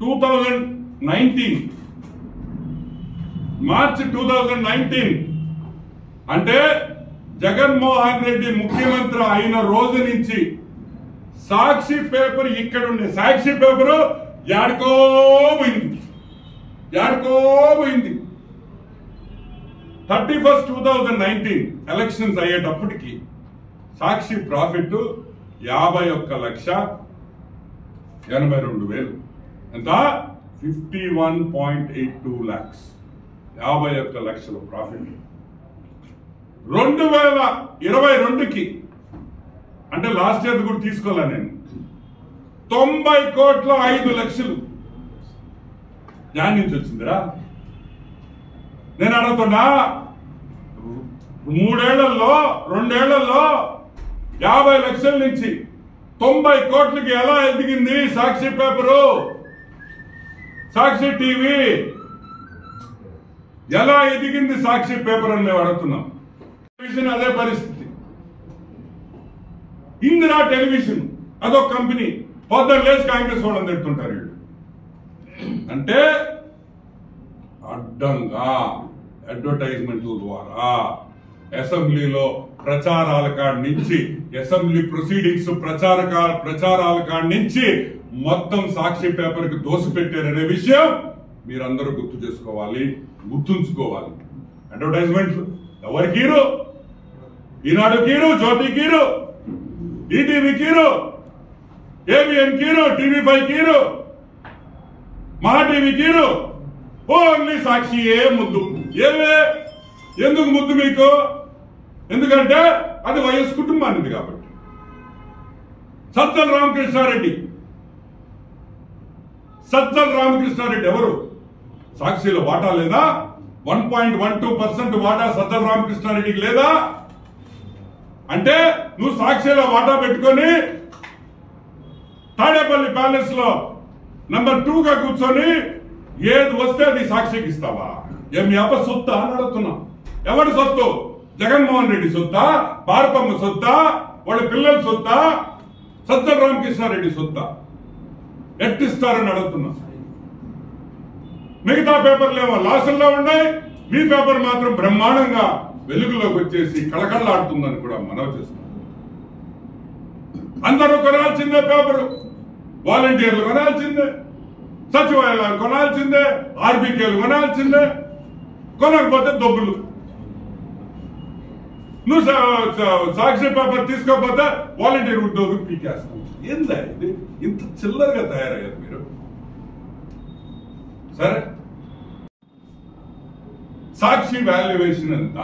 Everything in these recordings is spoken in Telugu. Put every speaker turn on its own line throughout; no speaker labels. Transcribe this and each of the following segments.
two thousand nineteen March two thousand nineteen అంటే జగన్మోహన్ రెడ్డి ముఖ్యమంత్రి అయిన రోజు నుంచి సాక్షి పేపర్ ఇక్కడ ఉండే సాక్షి పేపరు యాడికో పోయింది యాడికో పోయింది thirty first two thousand nineteen elections అయ్యేటప్పటికి సాక్షి ప్రాఫిట్ యాభై ఒక్క లక్ష ఎనభై రెండు వేలు ఎంత fifty one point eight two lakhs యాభై ఒక్క లక్షల ప్రాఫిట్ రెండు వేల ఇరవై రెండుకి అంటే లాస్ట్ ఇయర్ కూడా తీసుకోలే నేను తొంభై కోట్ల ఐదు లక్షలు దాని నుంచి వచ్చిందిరా నేను అడుగుతున్నా మూడేళ్లలో రెండేళ్లలో యాభై లక్షల నుంచి తొంభై కోట్లకి ఎలా ఎదిగింది సాక్షి పేపరు సాక్షి టీవీ ఎలా ఎదిగింది సాక్షి పేపర్ అని మేము అడుగుతున్నాం టెలివిజన్ అదే పరిస్థితి ఇందిరా టెలివిజన్ అదొక కంపెనీ పొద్దున్న లేచి కాంగ్రెస్ వాళ్ళని తిడుతుంటారు వీళ్ళు అంటే అడ్డంగా అడ్వర్టైజ్మెంట్ల ద్వారా అసెంబ్లీలో ప్రచారాల కాడి నుంచి అసెంబ్లీ ప్రొసీడింగ్స్ ప్రచార ప్రచారాల కాడి నుంచి మొత్తం సాక్షి పేపర్ కి దోసిపెట్టారనే విషయం మీరందరూ గుర్తు చేసుకోవాలి గుర్తుంచుకోవాలి అడ్వర్టైజ్మెంట్లు ఎవరికి హీరో ఈనాడు కీరు జ్యోతి కీరు ఈటీవీ కీరు ఏబిఎన్ కీరు టీవీ ఫైవ్ కీరు మహా టీవీ కీరు ఓన్లీ సాక్షియే ముద్దు ఏవే ఎందుకు ముద్దు మీకు ఎందుకంటే అది వైఎస్ కుటుంబానిది కాబట్టి సజ్జల రామకృష్ణారెడ్డి సజ్జల రామకృష్ణారెడ్డి ఎవరు సాక్షిలో వాటా లేదా one point one two percent వాటా సజ్జల రామకృష్ణారెడ్డికి లేదా అంటే నువ్వు సాక్షిలో వాటా పెట్టుకొని తాడేపల్లి ప్యాలెస్ లో నంబర్ టూ గా కూర్చొని ఏది వస్తే అది సాక్షికి ఇస్తావా ఏం మీ అబ్బ సొత్తా అని అడుగుతున్నా ఎవడి సొత్తు జగన్మోహన్ రెడ్డి సొత్తా భారతమ్మ సొత్తా వాళ్ళ పిల్లల సొత్తా సజ్జల రామకృష్ణారెడ్డి సొత్తా ఎట్టిస్తారని అడుగుతున్నా మిగతా పేపర్లు ఏమో లాసుల్లో ఉన్నాయి మీ పేపర్ మాత్రం బ్రహ్మాండంగా వెలుగులోకి వచ్చేసి కళకళలాడుతుందని కూడా మనవి చేస్తున్నాం అందరూ కొనాల్సిందే పేపరు వాలంటీర్లు కొనాల్సిందే సచివాలయాలు కొనాల్సిందే ఆర్బీకేలు కొనాల్సిందే కొనకపోతే దొబ్బులు నువ్వు సా- సా- సాక్షి పేపర్ తీసుకోకపోతే వాలంటీర్ ఉద్యోగం పీకేస్తావు ఏందా ఇది ఇంత చిల్లరగా తయారయ్యారు మీరు సరే సాక్షి వాల్యుయేషన్ ఎంత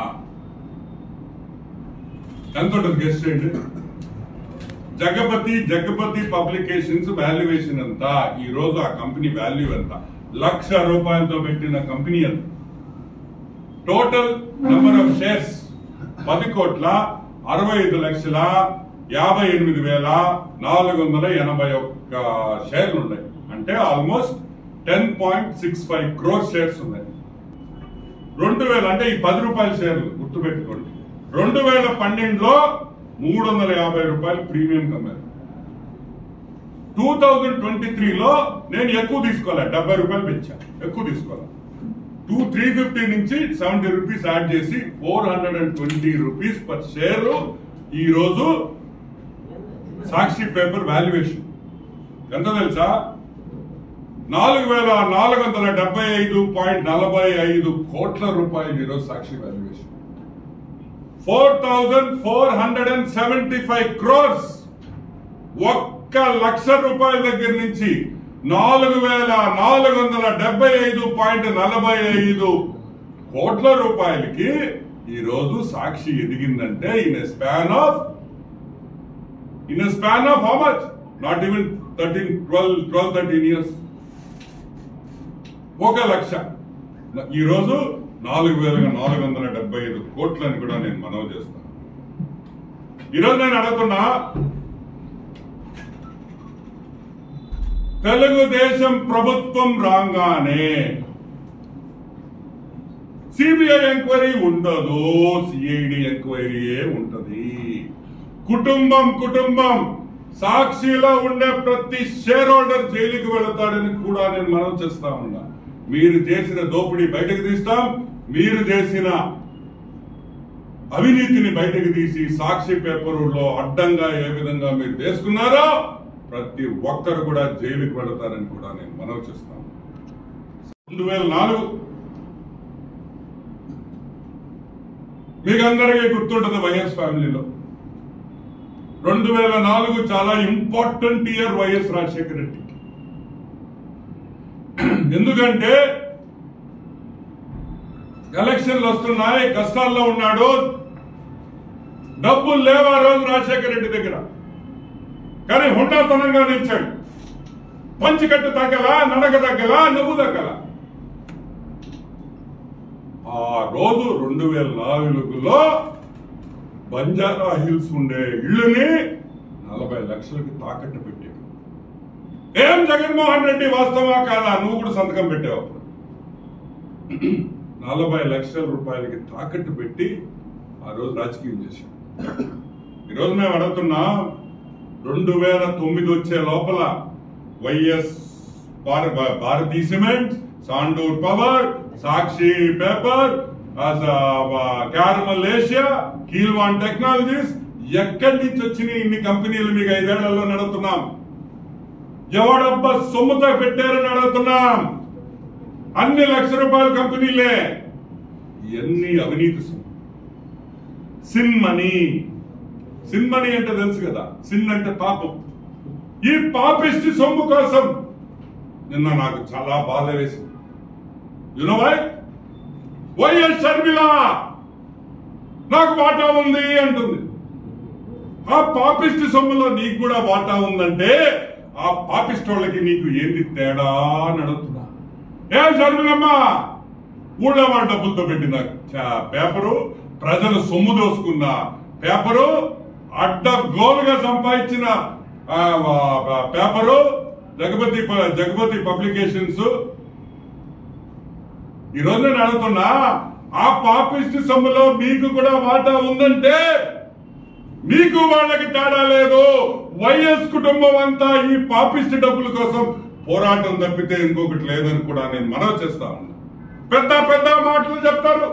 ఎంత ఉంటుంది గెస్ట్ చేయండి జగపతి జగపతి పబ్లికేషన్స్ వాల్యుయేషన్ ఎంత ఈ రోజు ఆ కంపెనీ వాల్యూ ఎంత లక్ష రూపాయలతో పెట్టిన కంపెనీ ఎంత టోటల్ నెంబర్ ఆఫ్ షేర్స్ పది కోట్ల అరవై ఐదు లక్షల యాభై ఎనిమిది వేల నాలుగు వందల ఎనభై ఒక్క షేర్లు ఉన్నాయి అంటే almost ten point six five crore shares ఉన్నాయి రెండు వేల అంటే ఈ పది రూపాయల షేర్లు గుర్తుపెట్టుకోండి రెండు వేల పన్నెండులో మూడు వందల యాభై రూపాయలు ప్రీమియం కమ్మారు టూ థౌజండ్ ట్వంటీ త్రీలో నేను ఎక్కువ తీసుకోలే డెబ్బై రూపాయలు పెంచా ఎక్కువ తీసుకోలే టూ త్రీ ఫిఫ్టీ నుంచి సెవెంటీ రూపీస్ యాడ్ చేసి four hundred and twenty rupees per share ఈ రోజు సాక్షి పేపర్ వాల్యుయేషన్ ఎంత తెలుసా నాలుగు వేల నాలుగు వందల డెబ్బై ఐదు పాయింట్ నలభై ఐదు కోట్ల రూపాయలు ఈరోజు Sakshi valuation four thousand four hundred and seventy five crores ఒక్క లక్ష రూపాయల దగ్గర నుంచి నాలుగు వేల నాలుగు వందల డెబ్బై ఐదు పాయింట్ నలభై ఐదు కోట్ల రూపాయలకి ఈ రోజు సాక్షి ఎదిగిందంటే in span of in span of how much not even thirteen twelve twelve thirteen years ఒక లక్ష ఈ రోజు నాలుగు వేల నాలుగు వందల డెబ్బై ఐదు కోట్లని కూడా నేను మనవి చేస్తాను ఈరోజు నేను అడుగుతున్నా తెలుగుదేశం ప్రభుత్వం రాగానే సిబిఐ ఎంక్వైరీ ఉండదు సిఐడి ఎంక్వైరీయే ఉంటది కుటుంబం కుటుంబం సాక్షిలో ఉండే ప్రతి షేర్ హోల్డర్ జైలుకి వెళతాడని కూడా నేను మనం చేస్తా ఉన్నా మీరు చేసిన దోపిడీ బయటకు తీస్తాం మీరు చేసిన అవినీతిని బయటకు తీసి సాక్షి పేపరులో అడ్డంగా ఏ విధంగా మీరు తీసుకున్నారో ప్రతి ఒక్కరు కూడా జైలుకి వెళతారని కూడా నేను మనవి చేస్తాను రెండు వేల నాలుగు మీకు అందరికీ గుర్తుంటుంది వైఎస్ ఫ్యామిలీలో రెండు వేల నాలుగు చాలా important year YS Rajasekhara Reddy ఎందుకంటే ఎలక్షన్లు వస్తున్నాయి కష్టాల్లో ఉన్నాడు డబ్బులు లేవా రోజు రాజశేఖర రెడ్డి దగ్గర కానీ హుండాతనంగా నిలిచాడు పంచికట్టు తగ్గలా నడక తగ్గలా నువ్వు తగ్గలా ఆ రోజు రెండు వేల నాలుగులో బంజారా హిల్స్ ఉండే ఇళ్ళని నలభై లక్షలకి తాకట్టు పెట్టాడు ఏం జగన్మోహన్ రెడ్డి వాస్తవా కాదా నువ్వు కూడా సంతకం పెట్టావు అప్పుడు నలభై లక్షల రూపాయలకి తాకట్టు పెట్టి ఆ రోజు రాజకీయం చేశాం ఈరోజు మేము అడుగుతున్నాం రెండు వేల తొమ్మిది వచ్చే లోపల వైఎస్ భార- భా- Bharathi cement Sandur power Sakshi paper Carmel Asia కీల్వాన్ టెక్నాలజీస్ ఎక్కడి నుంచి వచ్చినాయి ఇన్ని కంపెనీలు మీకు ఐదేళ్లలో నడుపుతున్నాం ఎవడబ్బా సొమ్ముతో పెట్టారని అడుగుతున్నాం అన్ని లక్ష రూపాయల కంపెనీలే ఎన్ని అవినీతి సొమ్ము సిన్ మనీ సిన్ మనీ అంటే తెలుసు కదా సిన్ అంటే పాపం ఈ పాపిష్టి సొమ్ము కోసం నిన్న నాకు చాలా బాధ వేసింది యునో వై వైఎస్ షర్మిల నాకు వాటా ఉంది అంటుంది ఆ పాపిష్టి సొమ్ములో నీకు కూడా వాటా ఉందంటే ఆ పాపిస్టోళ్ళకి నీకు ఏంటి తేడా అని అడుగుతున్నా ఏ షర్మిలమ్మ ఊళ్ళో వాళ్ళ డబ్బులతో పెట్టిన చ- పేపరు ప్రజలు సొమ్ము దోసుకున్న పేపరు అడ్డగోలుగా సంపాదించిన ఆ, ఆ, పేపరు జగపతి ప- జగపతి పబ్లికేషన్స్ ఈ రోజు నేను అడుగుతున్నా ఆ పాపిస్ట్ సొమ్ములో మీకు కూడా వాటా ఉందంటే మీకు వాళ్ళకి తేడా లేదు వైఎస్ కుటుంబం అంతా ఈ పాపిస్ట్ డబ్బుల కోసం పోరాటం తప్పితే ఇంకొకటి లేదని కూడా నేను మనవి చేస్తా ఉన్నా పెద్ద పెద్ద మాటలు చెప్తారు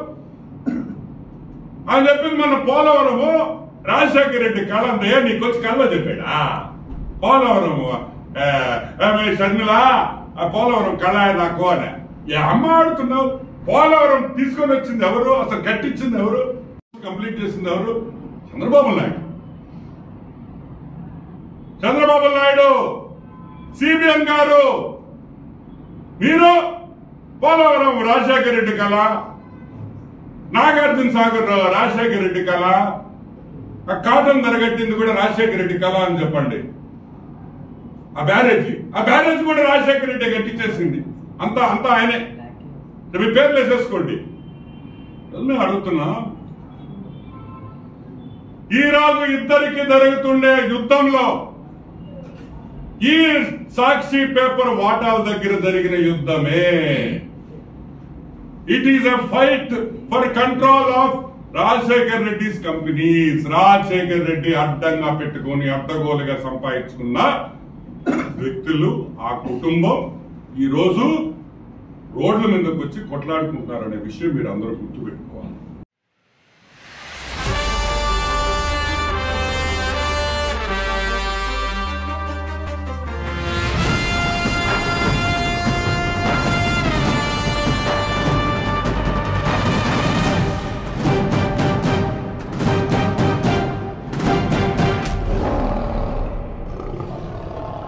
అని చెప్పింది మన పోలవరము రాజశేఖర రెడ్డి కళ అంతే నీకు వచ్చి కళ్ళ చెప్పాడా పోలవరము ఆ, ఆ, మీ షర్మిల ఆ పోలవరం కళ నాకు అని ఏ అమ్మ ఆడుతున్నావు పోలవరం తీసుకొని వచ్చింది ఎవరు అసలు కట్టించింది ఎవరు కంప్లీట్ చేసింది ఎవరు చంద్రబాబు నాయుడు చంద్రబాబు నాయుడు సిబిఎన్ గారు మీరు పోలవరం రాజశేఖర రెడ్డి కళ నాగార్జున సాగర్ రాజశేఖర రెడ్డి కళ ఆ కాటన్ ధరగట్టింది కూడా రాజశేఖర రెడ్డి కళ అని చెప్పండి ఆ బ్యారేజీ ఆ బ్యారేజీ కూడా రాజశేఖర రెడ్డి కట్టించేసింది అంతా అంతా ఆయనే మీ పేర్లు వేసేసుకోండి మేము అడుగుతున్నా ఈ రోజు ఇద్దరికి జరుగుతుండే యుద్ధంలో ఈ సాక్షి పేపర్ వాటాల దగ్గర జరిగిన యుద్ధమే it is a fight for control of Rajasekhar Reddy's companies Rajasekhar Reddy అడ్డంగా పెట్టుకొని అడ్డగోలుగా సంపాదించుకున్న వ్యక్తులు ఆ కుటుంబం ఈ రోజు రోడ్ల మీదకి వచ్చి కొట్లాడుకుంటారనే విషయం మీరు అందరూ గుర్తుపెట్టుకోవాలి